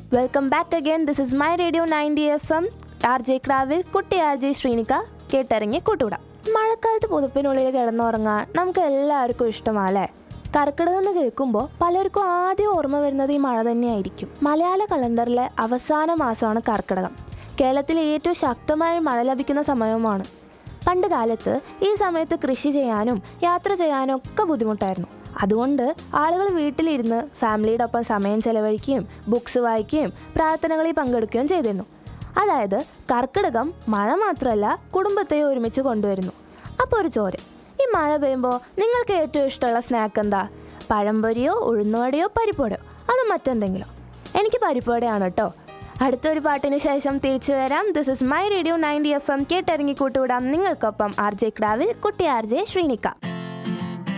welcome back again this is my radio ninety F M R J ക്രാവിൽ കുട്ടി R J Sreenika കേട്ടിറങ്ങി കൂട്ടുവിടാം മഴക്കാലത്ത് പുതുപ്പിനുള്ളിൽ കിടന്നുറങ്ങാൻ നമുക്ക് എല്ലാവർക്കും ഇഷ്ടമാല്ലേ കർക്കിടകം എന്ന് കേൾക്കുമ്പോൾ പലർക്കും ആദ്യം ഓർമ്മ വരുന്നത് ഈ മഴ തന്നെയായിരിക്കും മലയാള കലണ്ടറിലെ അവസാന മാസമാണ് കർക്കിടകം കേരളത്തിലെ ഏറ്റവും ശക്തമായ മഴ ലഭിക്കുന്ന സമയവുമാണ് പണ്ട് കാലത്ത് ഈ സമയത്ത് കൃഷി ചെയ്യാനും യാത്ര ചെയ്യാനും ഒക്കെ ബുദ്ധിമുട്ടായിരുന്നു അതുകൊണ്ട് ആളുകൾ വീട്ടിലിരുന്ന് ഫാമിലിയുടെ ഒപ്പം സമയം ചെലവഴിക്കുകയും ബുക്സ് വായിക്കുകയും പ്രാർത്ഥനകളിൽ പങ്കെടുക്കുകയും ചെയ്തിരുന്നു അതായത് കർക്കിടകം മഴ മാത്രമല്ല കുടുംബത്തെ ഒരുമിച്ച് കൊണ്ടുവരുന്നു അപ്പോൾ ഒരു ചോദ്യം ഈ മഴ പെയ്യുമ്പോൾ നിങ്ങൾക്ക് ഏറ്റവും ഇഷ്ടമുള്ള സ്നാക്ക് എന്താ പഴംപൊരിയോ ഉഴുന്നുവടയോ പരിപ്പോടയോ അത് മറ്റെന്തെങ്കിലും എനിക്ക് പരിപ്പോടയാണ് കേട്ടോ അടുത്തൊരു പാട്ടിന് ശേഷം തിരിച്ചു വരാം this is my radio ninety F M കേട്ടിറങ്ങി കൂട്ടുവിടാം നിങ്ങൾക്കൊപ്പം ആർ ജെ ക്രാവിൽ കുട്ടി ആർ ജെ ശ്രീനിക്ക